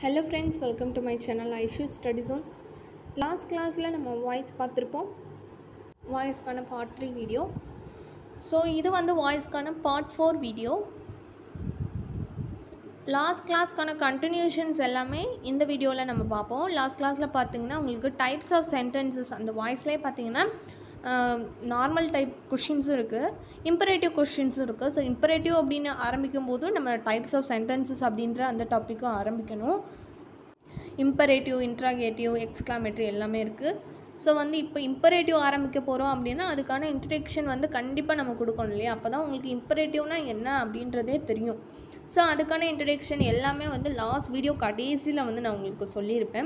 hello friends welcome to my channel Aishu study zone last கிளாஸில் நம்ம voice பார்த்துருப்போம் வாய்ஸ்க்கான பார்ட் த்ரீ வீடியோ ஸோ இது வந்து வாய்ஸ்க்கான பார்ட் ஃபோர் வீடியோ லாஸ்ட் கிளாஸ்க்கான கண்டினியூஷன்ஸ் எல்லாமே இந்த வீடியோவில் நம்ம பார்ப்போம் லாஸ்ட் கிளாஸில் பார்த்தீங்கன்னா உங்களுக்கு டைப்ஸ் ஆஃப் சென்டென்சஸ் அந்த வாய்ஸ்லேயே பார்த்தீங்கன்னா நார்மல் டைப் கொஷின்ஸும் இருக்குது இம்பரேட்டிவ் கொஷின்ஸும் இருக்குது ஸோ இம்பரேட்டிவ் அப்படின்னு ஆரம்பிக்கும் போது நம்ம டைப்ஸ் ஆஃப் சென்டென்சஸ் அப்படின்ற அந்த டாப்பிக்கும் ஆரம்பிக்கணும் இம்பரேட்டிவ் இன்ட்ராகேட்டிவ் எக்ஸ்க்ளாமேட்டரி எல்லாமே இருக்குது ஸோ வந்து இப்போ இம்பரேட்டிவ் ஆரம்பிக்க போகிறோம் அப்படின்னா அதுக்கான இன்ட்ரடக்ஷன் வந்து கண்டிப்பாக நம்ம கொடுக்கணும் இல்லையா அப்போ தான் உங்களுக்கு இம்பரேட்டிவ்னா என்ன அப்படின்றதே தெரியும் ஸோ அதுக்கான இன்ட்ரடக்ஷன் எல்லாமே வந்து லாஸ்ட் வீடியோ கடைசியில் வந்து நான் உங்களுக்கு சொல்லியிருப்பேன்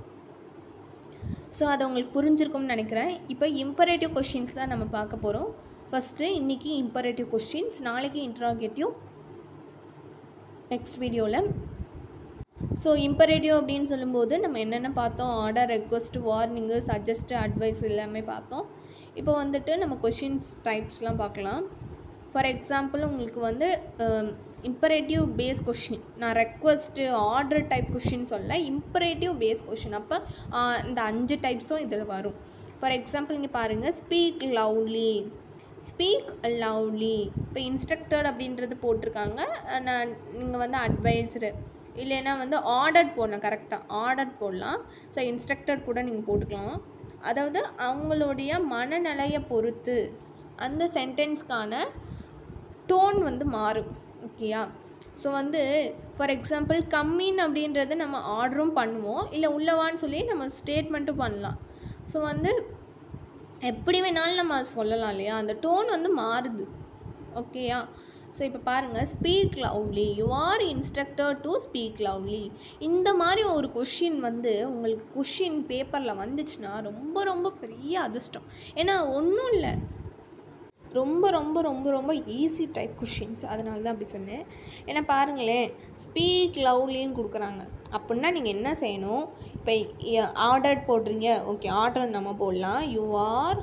ஸோ அது உங்களுக்கு புரிஞ்சிருக்கும்னு நினைக்கிறேன் இப்போ இம்பரேட்டிவ் கொஷின்ஸ் தான் நம்ம பார்க்க போகிறோம் ஃபஸ்ட்டு இன்றைக்கி இம்பரேட்டிவ் கொஷின்ஸ் நாளைக்கு இன்ட்ராகேட்டிவ் நெக்ஸ்ட் வீடியோவில் ஸோ இம்பரேட்டிவ் அப்படின்னு சொல்லும்போது நம்ம என்னென்ன பார்த்தோம் order request warning suggest advice எல்லாமே பார்த்தோம் இப்போ வந்துட்டு நம்ம கொஷின்ஸ் டைப்ஸ்லாம் பார்க்கலாம் ஃபார் எக்ஸாம்பிள் உங்களுக்கு வந்து இம்பரேட்டிவ் பேஸ் கொஷின் நான் ரெக்வஸ்ட்டு ஆர்டர் டைப் கொஷின் சொல்ல இம்பரேட்டிவ் பேஸ் கொஷின் அப்போ இந்த அஞ்சு டைப்ஸும் இதில் வரும் ஃபார் எக்ஸாம்பிள் இங்கே பாருங்கள் ஸ்பீக் லவ்லி ஸ்பீக் லவ்லி இப்போ இன்ஸ்ட்ரக்டர் அப்படின்றது போட்டிருக்காங்க நான் நீங்கள் வந்து அட்வைஸரு இல்லைன்னா வந்து ஆர்டர் போடணும் கரெக்டாக ஆர்டர் போடலாம் ஸோ இன்ஸ்ட்ரக்டர் கூட நீங்கள் போட்டுக்கலாம் அதாவது அவங்களுடைய மனநிலையை பொறுத்து அந்த சென்டென்ஸ்க்கான டோன் வந்து மாறும் ஓகேயா ஸோ வந்து ஃபார் எக்ஸாம்பிள் கம்மின் அப்படின்றத நம்ம ஆர்டரும் பண்ணுவோம் இல்லை உள்ளவான்னு சொல்லி நம்ம ஸ்டேட்மெண்ட்டும் பண்ணலாம் ஸோ வந்து எப்படி வேணாலும் நம்ம சொல்லலாம் இல்லையா அந்த டோன் வந்து மாறுது ஓகேயா ஸோ இப்போ பாருங்கள் speak lovely you are instructor to speak lovely இந்த மாதிரி ஒரு கொஷின் வந்து உங்களுக்கு கொஷின் பேப்பரில் வந்துச்சுன்னா ரொம்ப ரொம்ப பெரிய அதிர்ஷ்டம் ஏன்னா ஒன்றும் இல்லை ரொம்ப ரொம்ப ரொம்ப ரொம்ப ஈஸி டைப் கொஷின்ஸ் அதனால தான் அப்படி சொன்னேன் ஏன்னா பாருங்களேன் ஸ்பீக் லவ்லின்னு கொடுக்குறாங்க அப்படின்னா நீங்கள் என்ன செய்யணும் இப்போ ஆர்டர் போடுறீங்க ஓகே ஆர்டர் நம்ம போடலாம் you are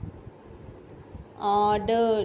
order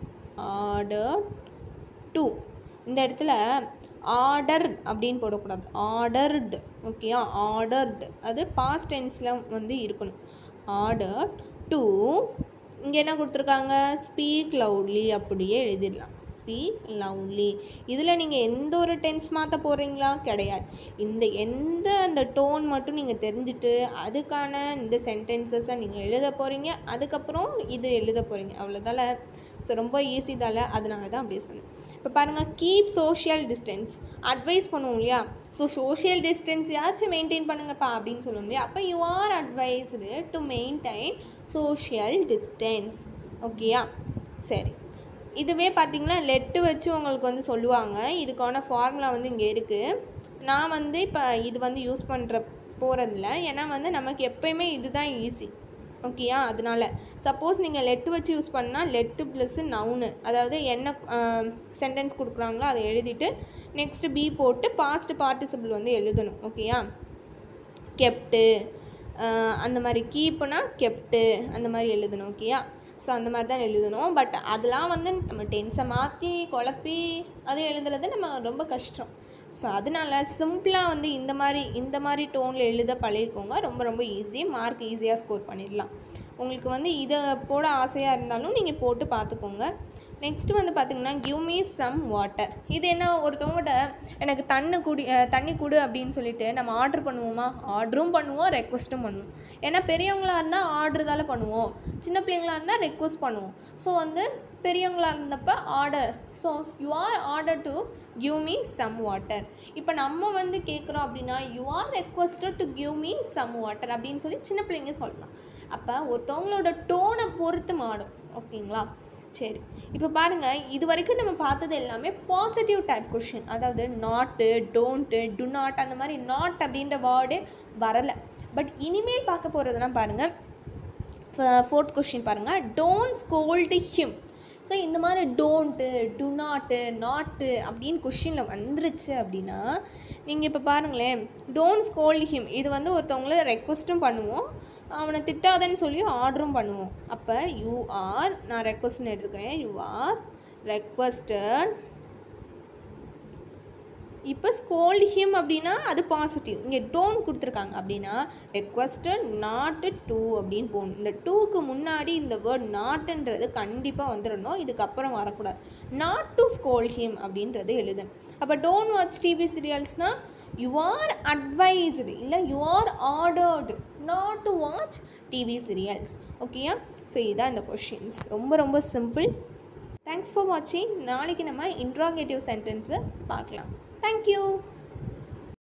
order to இந்த இடத்துல ஆர்டர் அப்படின்னு போடக்கூடாது ஆர்டர்டு ஓகேயா ஆர்டர்டு அது பாஸ்ட் டென்ஸில் வந்து இருக்கணும் ஆர்டர் டூ இங்கே என்ன கொடுத்துருக்காங்க ஸ்பீக் லவுட்லி அப்படியே எழுதிடலாம் ஸ்பீக் லவ்லி இதில் நீங்கள் எந்த ஒரு டென்ஸ் மாற்ற போகிறீங்களா கிடையாது இந்த எந்த அந்த டோன் மட்டும் நீங்கள் தெரிஞ்சுட்டு அதுக்கான இந்த சென்டென்சஸை நீங்கள் எழுத போகிறீங்க அதுக்கப்புறம் இது எழுத போகிறீங்க அவ்வளோதால ஸோ ரொம்ப ஈஸி தால அதனால தான் அப்படியே சொன்னேன் இப்போ பாருங்கள் கீப் சோஷியல் டிஸ்டன்ஸ் அட்வைஸ் பண்ணுவோம் இல்லையா ஸோ சோஷியல் டிஸ்டன்ஸ் யாச்சும் மெயின்டைன் பண்ணுங்கப்பா அப்படின்னு சொல்லணும் இல்லையா அப்போ you are advised to maintain social distance ஓகேயா சரி இதுவே பார்த்திங்கன்னா லெட்டு வச்சு உங்களுக்கு வந்து சொல்லுவாங்க இதுக்கான ஃபார்முலா வந்து இங்கே இருக்குது நான் வந்து இப்போ இது வந்து யூஸ் பண்ணுற போகிறதில்ல ஏன்னா வந்து நமக்கு எப்போயுமே இதுதான் ஈஸி ஓகேயா அதனால் சப்போஸ் நீங்கள் லெட்டு வச்சு யூஸ் பண்ணால் லெட்டு ப்ளஸ்ஸு நவுனு அதாவது என்ன சென்டென்ஸ் கொடுக்குறாங்களோ அதை எழுதிட்டு நெக்ஸ்ட்டு பி போட்டு பாஸ்ட் பார்ட்டிசிபிள் வந்து எழுதணும் ஓகேயா கெப்ட்டு அந்த மாதிரி கீப்புனா கெப்ட்டு அந்த மாதிரி எழுதணும் ஓகேயா ஸோ அந்த மாதிரி தான் எழுதணும் பட் அதெல்லாம் வந்து நம்ம டென்ஸை மாற்றி குழப்பி அதை எழுதுறது நம்ம ரொம்ப கஷ்டம் ஸோ அதனால் சிம்பிளாக வந்து இந்த மாதிரி இந்த மாதிரி டோனில் எழுத பழகிக்கோங்க ரொம்ப ரொம்ப ஈஸி மார்க் ஈஸியாக ஸ்கோர் பண்ணிடலாம் உங்களுக்கு வந்து இதை போட ஆசையாக இருந்தாலும் நீங்கள் போட்டு பார்த்துக்கோங்க நெக்ஸ்ட்டு வந்து பார்த்திங்கன்னா கிவ் மீ சம் வாட்டர் இது என்ன ஒருத்தவங்கள்ட்ட எனக்கு தண்ணி குடி தண்ணி குடு அப்படின்னு சொல்லிட்டு நம்ம ஆர்டர் பண்ணுவோமா ஆர்டரும் பண்ணுவோம் ரெக்வஸ்ட்டும் பண்ணுவோம் ஏன்னா பெரியவங்களாக இருந்தால் ஆர்டர் தானே பண்ணுவோம் சின்ன பிள்ளைங்களாக இருந்தால் ரெக்வஸ்ட் பண்ணுவோம் ஸோ வந்து பெரியவங்களாக இருந்தப்போ order so you are order to give me some water இப்போ நம்ம வந்து கேட்குறோம் அப்படின்னா you are requested to give me some water அப்படின்னு சொல்லி சின்ன பிள்ளைங்க சொல்லலாம் அப்போ ஒருத்தவங்களோட டோனை பொறுத்து மாடும் ஓகேங்களா சரி இப்போ பாருங்கள் இது வரைக்கும் நம்ம பார்த்தது எல்லாமே பாசிட்டிவ் டைப் கொஷின் அதாவது நாட்டு டோன்ட்டு டு நாட் அந்த மாதிரி நாட் அப்படின்ற வேர்டே வரலை பட் இனிமேல் பார்க்க போகிறதெல்லாம் பாருங்கள் ஃபோர்த் கொஷின் பாருங்கள் டோன்ட் ஸ்கோல்டு ஹிம் ஸோ இந்த மாதிரி டோன்ட்டு டு நாட்டு நாட்டு அப்படின்னு கொஷினில் வந்துருச்சு அப்படின்னா நீங்கள் இப்போ பாருங்களேன் டோன்ட் ஸ்கோல்டு ஹிம் இது வந்து ஒருத்தவங்கள ரெக்வஸ்ட்டும் பண்ணுவோம் அவனை திட்டாதன்னு சொல்லி ஆர்டரும் பண்ணுவோம் அப்போ யூ ஆர் நான் ரெக்வஸ்ட்னு எடுத்துக்கிறேன் யூ ஆர் ரெக்வஸ்டட் இப்போ ஸ்கோல்ட் ஹிம் அப்படின்னா அது பாசிட்டிவ் இங்கே டோன்ட் கொடுத்துருக்காங்க அப்படின்னா ரெக்வஸ்டட் நாட்டு டூ அப்படின்னு போகணும் இந்த டூக்கு முன்னாடி இந்த வேர்ட் நாட்டுன்றது கண்டிப்பாக வந்துடணும் இதுக்கப்புறம் வரக்கூடாது நாட் டு ஸ்கோல்ட் ஹிம் அப்படின்றது எழுதணும் அப்போ டோன்ட் வாட்ச் டிவி சீரியல்ஸ்னால் யூ ஆர் அட்வைஸ்டு இல்லை you are ordered not to watch TV serials ஓகேயா ஸோ இதுதான் இந்த கொஷின்ஸ் ரொம்ப ரொம்ப சிம்பிள் தேங்க்ஸ் ஃபார் வாட்சிங் நாளைக்கு நம்ம இன்ட்ராகேட்டிவ் சென்டென்ஸை பார்க்கலாம் தேங்க்யூ